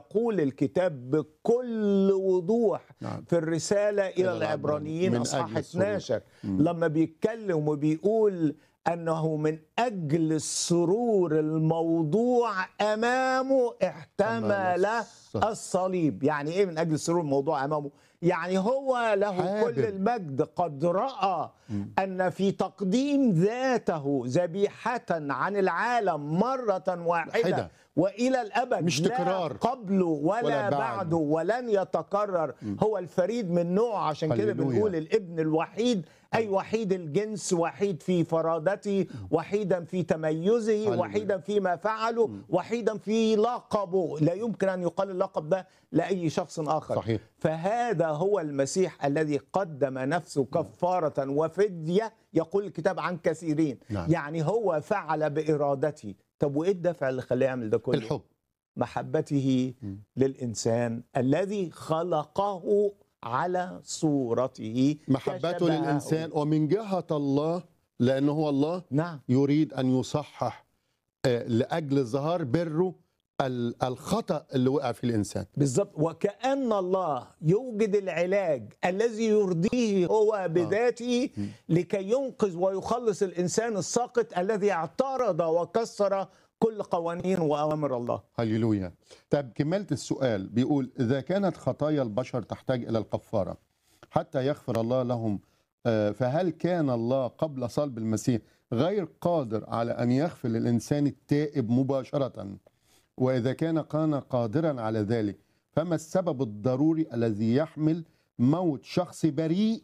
يقول الكتاب بكل وضوح نعم. في الرسالة إلى إلى العبرانيين من أصحاح أجل السرور. 12 لما بيتكلم وبيقول أنه من أجل السرور الموضوع أمامه احتمل الصليب. الصليب يعني إيه من أجل السرور الموضوع أمامه يعني هو له حابب. كل المجد قد رأى أن في تقديم ذاته ذبيحة عن العالم مرة واحدة واحدة. وإلى الأبد مش لا تكرار. قبله ولا, ولا بعد. بعده ولن يتكرر هو الفريد من نوعه عشان كده هللويا. بنقول الابن الوحيد أي وحيد الجنس وحيد في فرادته وحيدا في تميزه هللويا. وحيدا فيما فعله وحيدا في لقبه لا يمكن أن يقال اللقب ده لأي شخص آخر صحيح. فهذا هو المسيح الذي قدم نفسه كفارة وفدية يقول الكتاب عن كثيرين نعم. يعني هو فعل بإرادته طب وإيه الدافع اللي خلاه يعمل ده كله الحب محبته للإنسان الذي خلقه على صورته محبته كشبهه. للإنسان ومن جهة الله لأنه هو الله نعم يريد أن يصحح آه، لأجل ظهار بره ال- الخطأ اللي وقع فيه الإنسان بالظبط وكأن الله يوجد العلاج الذي يرضيه هو بذاته لكي ينقذ ويخلص الإنسان الساقط الذي اعترض وكسر كل قوانين وأوامر الله هللويا طب كمالة السؤال بيقول إذا كانت خطايا البشر تحتاج إلى الكفارة حتى يغفر الله لهم آه، فهل كان الله قبل صلب المسيح غير قادر على أن يغفر للإنسان التائب مباشرة وإذا كان كان قادرا على ذلك فما السبب الضروري الذي يحمل موت شخص بريء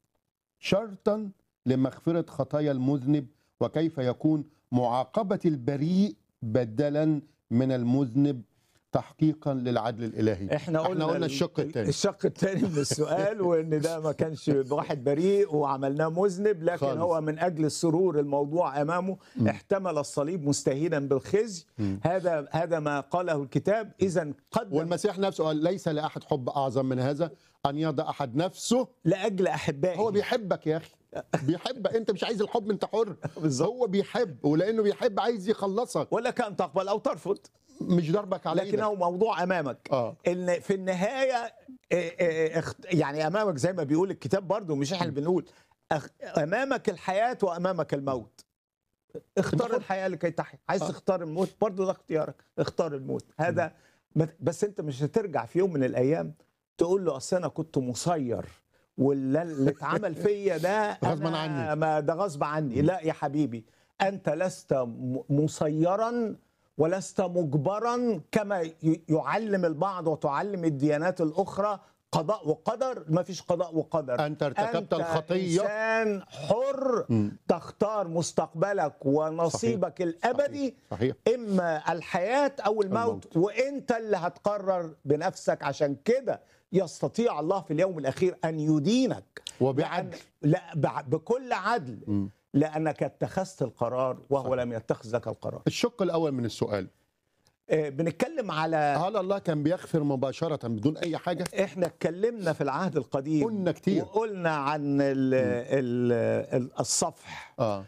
شرطا لمغفرة خطايا المذنب وكيف يكون معاقبة البريء بدلا من المذنب تحقيقا للعدل الإلهي احنا قلنا, احنا قلنا ال- الشق الثاني الشق الثاني من السؤال وان ده ما كانش واحد بريء وعملناه مذنب لكن خالص. هو من اجل السرور الموضوع امامه احتمل الصليب مستهينا بالخزي هذا هذا ما قاله الكتاب اذا قدم والمسيح نفسه قال ليس لأحد حب أعظم من هذا أن يضع أحد نفسه لاجل احبائه هو بيحبك يا أخي بيحبك أنت مش عايز الحب أنت حر بالظبط. هو بيحب ولأنه بيحب عايز يخلصك ولك ان تقبل او ترفض مش ضربك على لكنه إيدك. موضوع امامك آه. ان في النهايه إيه إيه اخت- يعني امامك زي ما بيقول الكتاب برضو مش احنا اللي بنقول أخ- امامك الحياه وامامك الموت اختار حر. الحياه لكي تحيا عايز آه. تختار الموت برضو ده اختيارك اختار الموت هذا ما- بس انت مش هترجع في يوم من الايام تقول له اصل انا كنت مسير واللي اللي اتعمل فيا ده غصباً أنا عني. ما ده غصب عني لا يا حبيبي انت لست م- مسيرا ولست مجبرا كما ي- يعلم البعض وتعلم الديانات الاخرى قضاء وقدر ما فيش قضاء وقدر أنت ارتكبت أنت الخطية انسان حر مم. تختار مستقبلك ونصيبك الابدي صحيح اما الحياه او الموت, الموت. وانت اللي هتقرر بنفسك عشان كده يستطيع الله في اليوم الاخير ان يدينك وبعدل لأن- لا بع- بكل عدل مم. لانك اتخذت القرار وهو لم يتخذ لك القرار الشق الأول من السؤال آه، بنتكلم على هل الله كان بيغفر مباشرة بدون أي حاجة؟ احنا اتكلمنا في العهد القديم قلنا كتير. وقلنا عن ال ال ال الصفح آه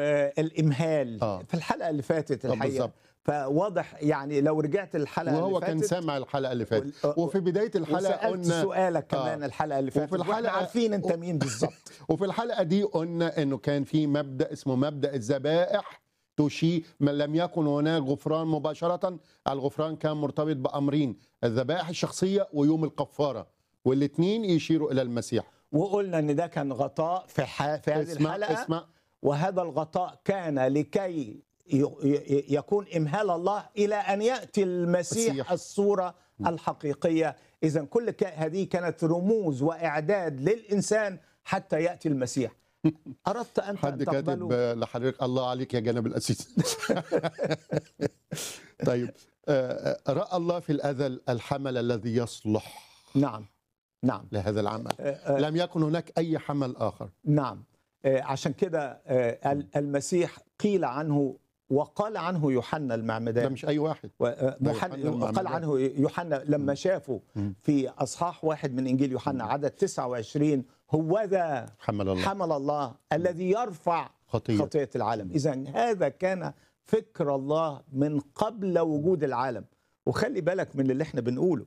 والامهال آه. في الحلقه اللي فاتت آه، الحقيقه بالظبط. فواضح يعني لو رجعت الحلقه وهو اللي كان فاتت سامع الحلقة اللي فاتت وال- وفي بداية الحلقة وسالت قلنا سؤالك كمان آه. الحلقه اللي فاتت وفي واحنا الحلقة- عارفين انت مين بالظبط وفي الحلقة دي قلنا انه كان في مبدأ اسمه مبدأ الذبائح تشي من لم يكن هناك غفران مباشرة الغفران كان مرتبط بأمرين الذبائح الشخصية ويوم الكفارة والاثنين يشيروا إلى المسيح وقلنا ان ده كان غطاء في ح... في هذه اسمع الحلقه اسمع وهذا الغطاء كان لكي ي- ي- يكون امهال الله الى ان ياتي المسيح المسيح. الصوره الحقيقيه اذا كل ك- هذه كانت رموز واعداد للانسان حتى ياتي المسيح اردت ان حد تقبله كاتب آه، لحضرتك الله عليك يا جناب الأسيس طيب آه، آه، رأى الله في الأذل الحمل الذي يصلح نعم نعم لهذا العمل آه، آه، لم يكن هناك أي حمل آخر نعم آه، عشان كده آه، ال- المسيح قيل عنه وقال عنه يوحنا ده المعمدان مش أي واحد و- آه، ده محن- يوحنا قال المعمدان. عنه يوحنا لما شافه مم. في اصحاح واحد من انجيل يوحنا عدد 29 هو ذا حمل الله حمل الله الذي يرفع خطية خطيه العالم اذا هذا كان فكر الله من قبل وجود العالم وخلي بالك من اللي احنا بنقوله